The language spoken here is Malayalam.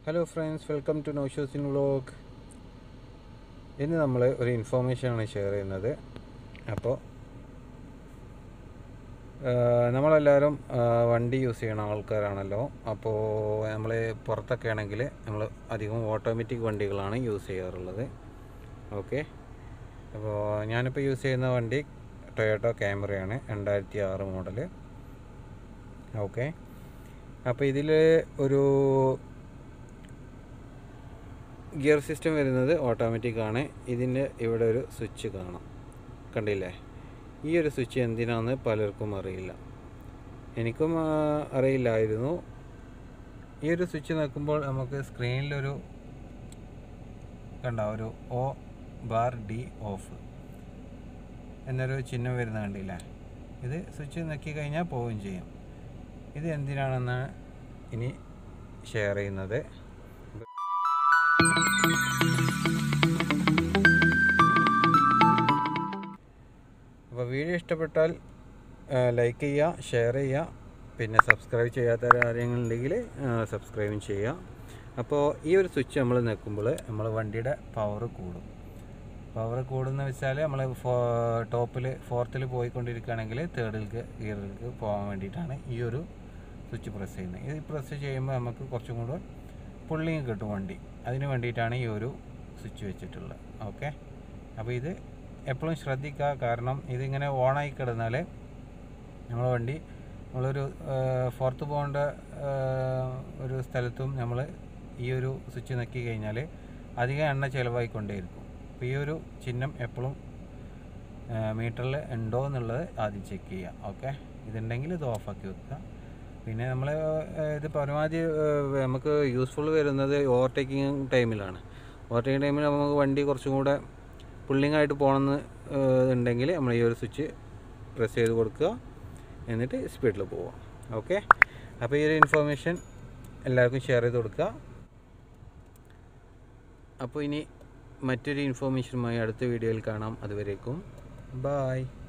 ഹലോ ഫ്രണ്ട്സ് വെൽക്കം ടു നൗഷോസിൻ വ്ലോഗ് ഇന്ന് നമ്മൾ ഒരു ഇൻഫോർമേഷനാണ് ഷെയർ ചെയ്യുന്നത് അപ്പോൾ നമ്മളെല്ലാവരും ആ, വണ്ടി യൂസ് ചെയ്യണ ആൾക്കാരാണല്ലോ അപ്പോൾ നമ്മൾ പുറത്തൊക്കെ ആണെങ്കിൽ നമ്മൾ അധികം ഓട്ടോമാറ്റിക് വണ്ടികളാണ് യൂസ് ചെയ്യാറുള്ളത് ഓക്കെ അപ്പോൾ ഞാനിപ്പോൾ യൂസ് ചെയ്യുന്ന വണ്ടി ടൊയോട്ടോ ക്യാമറയാണ് രണ്ടായിരത്തി ആറ് മോഡല് ഓക്കെ അപ്പോൾ ഇതിൽ ഒരു ഗിയർ സിസ്റ്റം വരുന്നത് ഓട്ടോമാറ്റിക് ആണ് ഇതിൻ്റെ ഇവിടെ ഒരു സ്വിച്ച് കാണാം കണ്ടില്ലേ ഈ ഒരു സ്വിച്ച് എന്തിനാന്ന് പലർക്കും അറിയില്ല എനിക്കും ആ, അറിയില്ലായിരുന്നു ഈ ഒരു സ്വിച്ച് നോക്കുമ്പോൾ നമുക്ക് സ്ക്രീനിലൊരു കണ്ട ഒരു ഒ ബാർ ഡി ഓഫ് എന്നൊരു ചിഹ്നം വരുന്ന കണ്ടില്ലേ ഇത് സ്വിച്ച് നോക്കി കഴിഞ്ഞാൽ പോവുകയും ചെയ്യും ഇത് എന്തിനാണെന്നാണ് ഇനി ഷെയർ ചെയ്യുന്നത് അപ്പോൾ വീഡിയോ ഇഷ്ടപ്പെട്ടാൽ ലൈക്ക് ചെയ്യുക ഷെയർ ചെയ്യുക പിന്നെ സബ്സ്ക്രൈബ് ചെയ്യാത്ത കാര്യങ്ങളുണ്ടെങ്കിൽ സബ്സ്ക്രൈബും ചെയ്യുക അപ്പോൾ ഈ ഒരു സ്വിച്ച് നമ്മൾ നിൽക്കുമ്പോൾ നമ്മൾ വണ്ടിയുടെ പവർ കൂടും പവർ കൂടുന്ന വെച്ചാൽ നമ്മൾ ഫോ ടോപ്പിൽ ഫോർത്തിൽ പോയിക്കൊണ്ടിരിക്കുകയാണെങ്കിൽ തേർഡിലേക്ക് ഗിയറിലേക്ക് പോകാൻ വേണ്ടിയിട്ടാണ് ഈ ഒരു സ്വിച്ച് പ്രസ് ചെയ്യുന്നത് ഇത് പ്രസ് ചെയ്യുമ്പോൾ നമുക്ക് കുറച്ചും കൂടെ പുള്ളിങ് കിട്ടും വണ്ടി അതിന് വേണ്ടിയിട്ടാണ് ഈ ഒരു സ്വിച്ച് വെച്ചിട്ടുള്ളത് ഓക്കെ അപ്പോൾ ഇത് എപ്പോഴും ശ്രദ്ധിക്കുക കാരണം ഇതിങ്ങനെ ഓണായി കിടന്നാൽ നമ്മളെ വണ്ടി നമ്മളൊരു പുറത്ത് പോകേണ്ട ആ, ഒരു സ്ഥലത്തും നമ്മൾ ഈ ഒരു സ്വിച്ച് നക്കി കഴിഞ്ഞാൽ അധികം എണ്ണ ചിലവായിക്കൊണ്ടേയിരിക്കും അപ്പോൾ ഈ ഒരു ചിഹ്നം എപ്പോഴും മീറ്ററിൽ ഉണ്ടോ എന്നുള്ളത് ആദ്യം ചെക്ക് ചെയ്യുക ഓക്കെ ഇതുണ്ടെങ്കിൽ ഇത് ഓഫാക്കി വെക്കുക പിന്നെ നമ്മൾ ഇത് പരമാവധി ആ, നമുക്ക് യൂസ്ഫുൾ വരുന്നത് ഓവർടേക്കിംഗ് ടൈമിലാണ് ഓവർടേക്കിംഗ് ടൈമിൽ നമുക്ക് വണ്ടി കുറച്ചും കൂടെ പുള്ളിങ് ആയിട്ട് പോകണമെന്ന് ഉണ്ടെങ്കിൽ നമ്മൾ ഈ ഒരു സ്വിച്ച് പ്രസ് ചെയ്ത് കൊടുക്കുക എന്നിട്ട് സ്പീഡിൽ പോവുക ഓക്കെ അപ്പോൾ ഈ ഒരു ഇൻഫോർമേഷൻ എല്ലാവർക്കും ഷെയർ ചെയ്ത് കൊടുക്കുക അപ്പോൾ ഇനി മറ്റൊരു ഇൻഫോർമേഷനുമായി അടുത്ത വീഡിയോയിൽ കാണാം അതുവരേക്കും ബായ്